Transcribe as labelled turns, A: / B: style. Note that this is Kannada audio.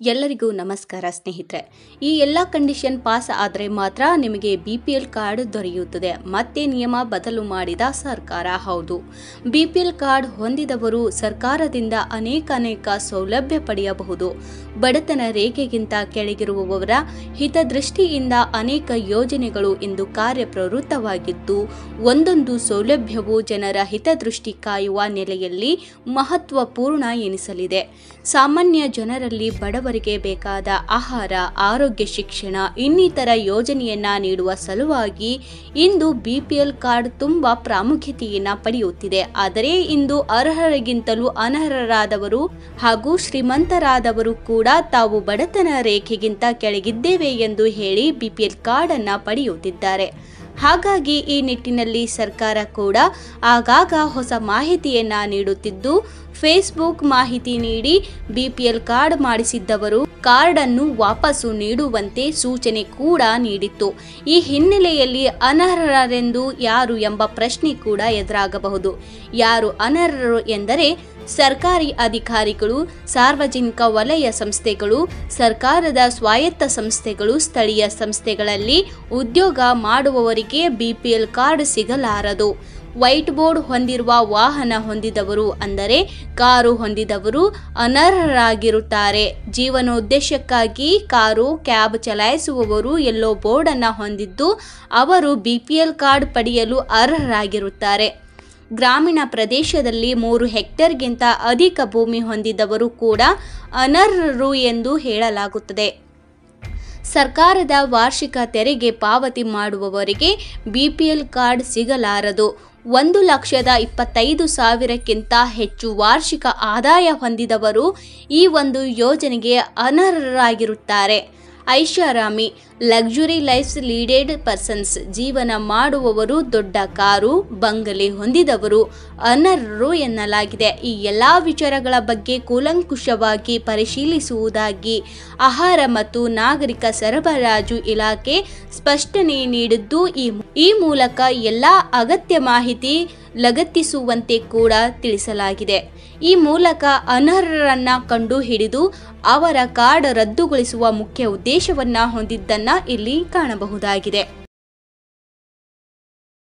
A: ಎಲ್ಲರಿಗೂ ನಮಸ್ಕಾರ ಸ್ನೇಹಿತರೆ ಈ ಎಲ್ಲ ಕಂಡೀಷನ್ ಪಾಸ್ ಆದರೆ ಮಾತ್ರ ನಿಮಗೆ ಬಿ ಪಿ ಎಲ್ ಕಾರ್ಡ್ ದೊರೆಯುತ್ತದೆ ಮತ್ತೆ ನಿಯಮ ಬದಲು ಮಾಡಿದ ಸರ್ಕಾರ ಹೌದು ಬಿ ಪಿ ಎಲ್ ಕಾರ್ಡ್ ಹೊಂದಿದವರು ಸರ್ಕಾರದಿಂದ ಅನೇಕ ಅನೇಕ ಸೌಲಭ್ಯ ಪಡೆಯಬಹುದು ಬಡತನ ರೇಖೆಗಿಂತ ಕೆಳಗಿರುವವರ ಹಿತದೃಷ್ಟಿಯಿಂದ ಅನೇಕ ಯೋಜನೆಗಳು ಇಂದು ಕಾರ್ಯಪ್ರವೃತ್ತವಾಗಿದ್ದು ಒಂದೊಂದು ಸೌಲಭ್ಯವು ಜನರ ಹಿತದೃಷ್ಟಿ ಕಾಯುವ ನೆಲೆಯಲ್ಲಿ ಮಹತ್ವಪೂರ್ಣ ಎನಿಸಲಿದೆ ಸಾಮಾನ್ಯ ಜನರಲ್ಲಿ ಬಡವರಿಗೆ ಬೇಕಾದ ಆಹಾರ ಆರೋಗ್ಯ ಶಿಕ್ಷಣ ಇನ್ನಿತರ ಯೋಜನೆಯನ್ನ ನೀಡುವ ಸಲುವಾಗಿ ಇಂದು ಬಿಪಿಎಲ್ ಕಾರ್ಡ್ ತುಂಬಾ ಪ್ರಾಮುಖ್ಯತೆಯನ್ನ ಪಡೆಯುತ್ತಿದೆ ಆದರೆ ಇಂದು ಅರ್ಹರಿಗಿಂತಲೂ ಅನರ್ಹರಾದವರು ಹಾಗೂ ಶ್ರೀಮಂತರಾದವರು ಕೂಡ ತಾವು ಬಡತನ ರೇಖೆಗಿಂತ ಕೆಳಗಿದ್ದೇವೆ ಎಂದು ಹೇಳಿ ಬಿಪಿಎಲ್ ಕಾರ್ಡ್ ಅನ್ನ ಪಡೆಯುತ್ತಿದ್ದಾರೆ ಹಾಗಾಗಿ ಈ ನಿಟ್ಟಿನಲ್ಲಿ ಸರ್ಕಾರ ಕೂಡ ಆಗಾಗ ಹೊಸ ಮಾಹಿತಿಯನ್ನ ನೀಡುತ್ತಿದ್ದು ಫೇಸ್ಬುಕ್ ಮಾಹಿತಿ ನೀಡಿ ಬಿಪಿಎಲ್ ಕಾರ್ಡ್ ಮಾಡಿಸಿದ್ದವರು ಕಾರ್ಡ್ ಅನ್ನು ವಾಪಸ್ಸು ನೀಡುವಂತೆ ಸೂಚನೆ ಕೂಡ ನೀಡಿತ್ತು ಈ ಹಿನ್ನೆಲೆಯಲ್ಲಿ ಅನರ್ಹರೆಂದು ಯಾರು ಎಂಬ ಪ್ರಶ್ನೆ ಕೂಡ ಎದುರಾಗಬಹುದು ಯಾರು ಅನರ್ಹರು ಎಂದರೆ ಸರ್ಕಾರಿ ಅಧಿಕಾರಿಗಳು ಸಾರ್ವಜನಿಕ ವಲಯ ಸಂಸ್ಥೆಗಳು ಸರ್ಕಾರದ ಸ್ವಾಯತ್ತ ಸಂಸ್ಥೆಗಳು ಸ್ಥಳೀಯ ಸಂಸ್ಥೆಗಳಲ್ಲಿ ಉದ್ಯೋಗ ಮಾಡುವವರಿಗೆ ಬಿಪಿಎಲ್ ಕಾರ್ಡ್ ಸಿಗಲಾರದು ವೈಟ್ ಬೋರ್ಡ್ ಹೊಂದಿರುವ ವಾಹನ ಹೊಂದಿದವರು ಅಂದರೆ ಕಾರು ಹೊಂದಿದವರು ಅನರ್ಹರಾಗಿರುತ್ತಾರೆ ಜೀವನೋದ್ದೇಶಕ್ಕಾಗಿ ಕಾರು ಕ್ಯಾಬ್ ಚಲಾಯಿಸುವವರು ಎಲ್ಲೋ ಬೋರ್ಡನ್ನು ಹೊಂದಿದ್ದು ಅವರು ಬಿಪಿಎಲ್ ಕಾರ್ಡ್ ಪಡೆಯಲು ಅರ್ಹರಾಗಿರುತ್ತಾರೆ ಗ್ರಾಮೀಣ ಪ್ರದೇಶದಲ್ಲಿ ಮೂರು ಹೆಕ್ಟೇರ್ಗಿಂತ ಅಧಿಕ ಭೂಮಿ ಹೊಂದಿದವರು ಕೂಡ ಅನರ್ಹರು ಎಂದು ಹೇಳಲಾಗುತ್ತದೆ ಸರ್ಕಾರದ ವಾರ್ಷಿಕ ತೆರಿಗೆ ಪಾವತಿ ಮಾಡುವವರಿಗೆ ಬಿಪಿಎಲ್ ಕಾರ್ಡ್ ಸಿಗಲಾರದು ಒಂದು ಲಕ್ಷದ ಇಪ್ಪತ್ತೈದು ಸಾವಿರಕ್ಕಿಂತ ಹೆಚ್ಚು ವಾರ್ಷಿಕ ಆದಾಯ ಹೊಂದಿದವರು ಈ ಒಂದು ಯೋಜನೆಗೆ ಅನರ್ಹರಾಗಿರುತ್ತಾರೆ ಐಷಾರಾಮಿ ಲಕ್ಸುರಿ ಲೈಫ್ಸ್ ಲೀಡೆಡ್ ಪರ್ಸನ್ಸ್ ಜೀವನ ಮಾಡುವವರು ದೊಡ್ಡ ಕಾರು ಬಂಗಲೆ ಹೊಂದಿದವರು ಅನರ್ಹರು ಎನ್ನಲಾಗಿದೆ ಈ ಎಲ್ಲ ವಿಚಾರಗಳ ಬಗ್ಗೆ ಕೂಲಂಕುಷವಾಗಿ ಪರಿಶೀಲಿಸುವುದಾಗಿ ಆಹಾರ ಮತ್ತು ನಾಗರಿಕ ಸರಬರಾಜು ಇಲಾಖೆ ಸ್ಪಷ್ಟನೆ ನೀಡಿದ್ದು ಈ ಈ ಮೂಲಕ ಎಲ್ಲ ಅಗತ್ಯ ಮಾಹಿತಿ ಲಗತ್ತಿಸುವಂತೆ ಕೂಡ ತಿಳಿಸಲಾಗಿದೆ ಈ ಮೂಲಕ ಅನರ್ಹರನ್ನ ಕಂಡು ಹಿಡಿದು ಅವರ ಕಾರ್ಡ್ ರದ್ದುಗೊಳಿಸುವ ಮುಖ್ಯ ಉದ್ದೇಶವನ್ನ ಹೊಂದಿದ್ದನ್ನ ಇಲ್ಲಿ ಕಾಣಬಹುದಾಗಿದೆ